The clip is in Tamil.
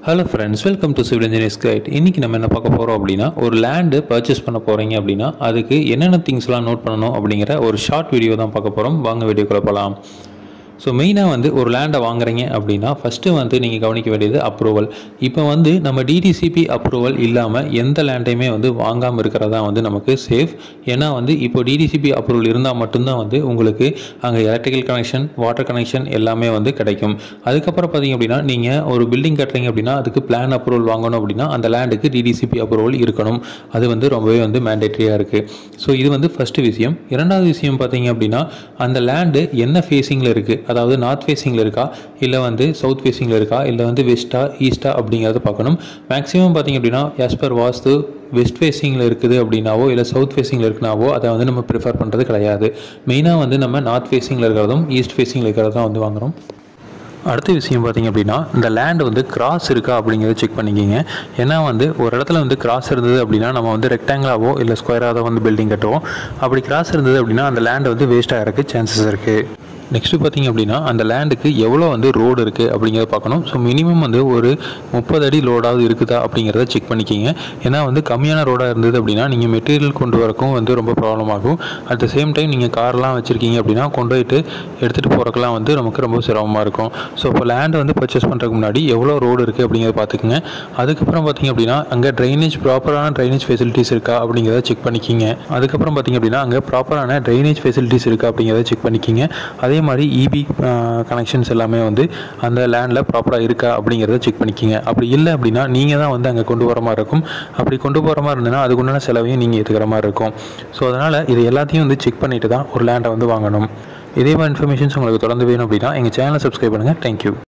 hello friends welcome to civil engineers guide இன்றைக்கி நம்ம என்ன பார்க்க போகிறோம் அப்படின்னா ஒரு லேண்டு பர்ச்சேஸ் பண்ண போகிறீங்க அப்படின்னா அதுக்கு என்னென்ன திங்ஸ்லாம் நோட் பண்ணணும் அப்படிங்கிற ஒரு ஷார்ட் வீடியோ தான் பார்க்க போகிறோம் வாங்க வீடியோக்குள்ள போகலாம் ஸோ மெயினாக வந்து ஒரு லேண்டை வாங்குறீங்க அப்படின்னா ஃபஸ்ட்டு வந்து நீங்கள் கவனிக்க வேண்டியது அப்ரூவல் இப்போ வந்து நம்ம டிடிசிபி அப்ரூவல் இல்லாமல் எந்த லேண்டையுமே வந்து வாங்காமல் இருக்கிறதா வந்து நமக்கு சேஃப் ஏன்னா வந்து இப்போ டிடிசிபி அப்ரூவல் இருந்தால் மட்டும்தான் வந்து உங்களுக்கு அங்கே எலக்ட்ரிக்கல் கனெக்ஷன் வாட்டர் கனெக்ஷன் எல்லாமே வந்து கிடைக்கும் அதுக்கப்புறம் பார்த்தீங்க அப்படின்னா நீங்கள் ஒரு பில்டிங் கட்டுறீங்க அப்படின்னா அதுக்கு பிளான் அப்ரூவல் வாங்கணும் அப்படின்னா அந்த லேண்டுக்கு டிடிசிபி அப்ரூவல் இருக்கணும் அது வந்து ரொம்பவே வந்து மேண்டேட்ரியாக இருக்குது ஸோ இது வந்து ஃபஸ்ட்டு விஷயம் இரண்டாவது விஷயம் பார்த்தீங்க அப்படின்னா அந்த லேண்டு என்ன ஃபேஸிங்கில் இருக்குது அதாவது நார்த் ஃபேஸிங்கில் இருக்கா இல்லை வந்து சவுத் ஃபேஸிங்கில் இருக்கா இல்லை வந்து வெஸ்ட்டா ஈஸ்டா அப்படிங்கிறத பார்க்கணும் மேக்ஸிமம் பார்த்தீங்க அப்படின்னா as per வாஸ்து வெஸ்ட் ஃபேஸிங்கில் இருக்குது அப்படின்னாவோ இல்லை சவுத் ஃபேஸிங்கில் இருக்குனாவோ அதை வந்து நம்ம ப்ரிஃபர் பண்ணுறது கிடையாது மெயினாக வந்து நம்ம நார்த் ஃபேஸிங்கில் இருக்கிறதும் ஈஸ்ட் ஃபேஸிங்கில் இருக்கிறதும் தான் வந்து வாங்குறோம் அடுத்த விஷயம் பார்த்தீங்க அப்படின்னா இந்த லேண்ட் வந்து கிராஸ் இருக்கா அப்படிங்கிறத செக் பண்ணிக்கிங்க ஏன்னா வந்து ஒரு இடத்துல வந்து கிராஸ் இருந்தது அப்படின்னா நம்ம வந்து ரெக்டாங்கிளாவோ இல்லை ஸ்கொயராக வந்து பில்டிங் கட்டுவோம் அப்படி கிராஸ் இருந்தது அப்படின்னா அந்த லேண்ட் வந்து வேஸ்ட் ஆகிறதுக்கு சான்சஸ் இருக்குது நெக்ஸ்ட்டு பார்த்தீங்க அப்படின்னா அந்த லேண்டுக்கு எவ்வளோ வந்து ரோடு இருக்குது அப்படிங்கிறத பார்க்கணும் ஸோ மினிமம் வந்து ஒரு முப்பது அடி லோடாவது இருக்குதா அப்படிங்கிறத செக் பண்ணிக்கிங்க ஏன்னா வந்து கம்மியான ரோடாக இருந்தது அப்படின்னா நீங்கள் மெட்டீரியல் கொண்டு வரக்கும் வந்து ரொம்ப ப்ராப்ளம் ஆகும் அட் த சேம் டைம் நீங்கள் கார்லாம் வச்சுருக்கீங்க அப்படின்னா கொண்டு போயிட்டு எடுத்துகிட்டு போகிறக்கெல்லாம் வந்து நமக்கு ரொம்ப சிரமமாக இருக்கும் ஸோ இப்போ லேண்ட் வந்து பர்ச்சேஸ் பண்ணுறதுக்கு முன்னாடி எவ்வளோ ரோடு இருக்குது அப்படிங்கிறத பார்த்துக்குங்க அதுக்கப்புறம் பார்த்தீங்க அப்படின்னா அங்கே ட்ரைனேஜ் ப்ராப்பரான ட்ரைனேஜ் ஃபெசிலிட்டிஸ் இருக்கா அப்படிங்கிறத செக் பண்ணிக்கிங்க அதுக்கப்புறம் பார்த்தீங்க அப்படின்னா அங்கே ப்ராப்பரான ட்ரைனேஜ் ஃபெசிலிட்டிஸ் இருக்கா அப்படிங்கிறத செக் பண்ணிக்கிங்க அதே மாதிரி இபி கனெக்ஷன்ஸ் எல்லாமே வந்து அந்த லேண்டில் ப்ராப்பராக இருக்கா அப்படிங்கிறத செக் பண்ணிக்கிங்க அப்படி இல்லை அப்படின்னா நீங்கள் தான் வந்து அங்கே கொண்டு வர மாதிரி இருக்கும் அப்படி கொண்டு போகிற மாதிரி இருந்ததுன்னா அதுக்குண்டான செலவையும் நீங்கள் ஏற்றுக்கிற மாதிரி இருக்கும் ஸோ அதனால் இது எல்லாத்தையும் வந்து செக் பண்ணிட்டு தான் ஒரு லேண்டை வந்து வாங்கணும் இதே மாதிரி இன்ஃபர்மேஷன்ஸ் உங்களுக்கு தொடர்ந்து வேணும் அப்படின்னா எங்கள் சேனலை சப்ஸ்கிரைப் பண்ணுங்கள் தேங்க்யூ